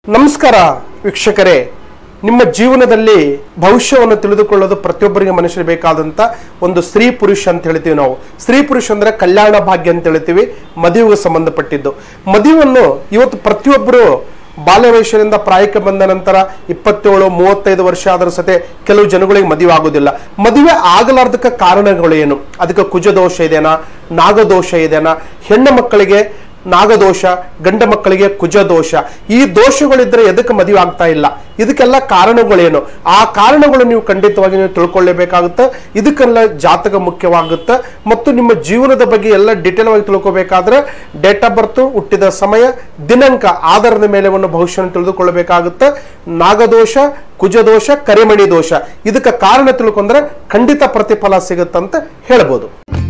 ನಮಸ್ಕಾರ ವೀಕ್ಷಕರೇ ನಿಮ್ಮ ಜೀವನದಲ್ಲಿ ಭವಿಷ್ಯವನ್ನು ತಿಳಿದುಕೊಳ್ಳೋದು ಪ್ರತಿಯೊಬ್ಬರಿಗೆ ಮನುಷ್ಯರಿಗೆ ಬೇಕಾದಂತ ಒಂದು ಸ್ತ್ರೀ ಪುರುಷ ಅಂತ ಹೇಳ್ತೀವಿ ನಾವು ಸ್ತ್ರೀ ಪುರುಷ ಅಂದ್ರೆ ಕಲ್ಯಾಣ ಭಾಗ್ಯ ಅಂತ ಹೇಳ್ತೀವಿ ಮದುವೆಗೆ ಸಂಬಂಧಪಟ್ಟಿದ್ದು ಮದುವೆಯನ್ನು ಇವತ್ತು ಪ್ರತಿಯೊಬ್ಬರು ಬಾಲ್ಯ ವಯಸ್ಸಿನಿಂದ ಪ್ರಾಯಕ್ಕೆ ಬಂದ ನಂತರ ಇಪ್ಪತ್ತೇಳು ಮೂವತ್ತೈದು ವರ್ಷ ಆದರೂ ಸತೆ ಕೆಲವು ಜನಗಳಿಗೆ ಮದುವೆ ಆಗೋದಿಲ್ಲ ಮದುವೆ ಆಗಲಾರ್ದಕ್ಕೆ ಕಾರಣಗಳು ಏನು ಅದಕ್ಕೆ ಕುಜದೋಷ ಇದೆನಾ ನಾಗದೋಷ ಇದೆನಾ ಹೆಣ್ಣು ಮಕ್ಕಳಿಗೆ ನಾಗದೋಷ ಗಂಡ ಮಕ್ಕಳಿಗೆ ಕುಜದೋಷ ಈ ದೋಷಗಳಿದ್ರೆ ಎದಕ್ಕೆ ಮದುವೆ ಆಗ್ತಾ ಇಲ್ಲ ಇದಕ್ಕೆಲ್ಲ ಕಾರಣಗಳೇನು ಆ ಕಾರಣಗಳು ನೀವು ಖಂಡಿತವಾಗಿ ನೀವು ತಿಳ್ಕೊಳ್ಳೇಬೇಕಾಗುತ್ತೆ ಇದಕ್ಕೆಲ್ಲ ಜಾತಕ ಮುಖ್ಯವಾಗುತ್ತೆ ಮತ್ತು ನಿಮ್ಮ ಜೀವನದ ಬಗ್ಗೆ ಎಲ್ಲ ಡಿಟೇಲ್ ಆಗಿ ತಿಳ್ಕೊಬೇಕಾದ್ರೆ ಡೇಟ್ ಆಫ್ ಬರ್ತ್ ಹುಟ್ಟಿದ ಸಮಯ ದಿನಾಂಕ ಆಧಾರದ ಮೇಲೆ ಒಂದು ಭವಿಷ್ಯವನ್ನು ತಿಳಿದುಕೊಳ್ಳಬೇಕಾಗುತ್ತೆ ನಾಗದೋಷ ಕುಜದೋಷ ಕರಿಮಣಿ ದೋಷ ಇದಕ್ಕೆ ಕಾರಣ ತಿಳ್ಕೊಂಡ್ರೆ ಖಂಡಿತ ಪ್ರತಿಫಲ ಸಿಗುತ್ತಂತ ಹೇಳ್ಬೋದು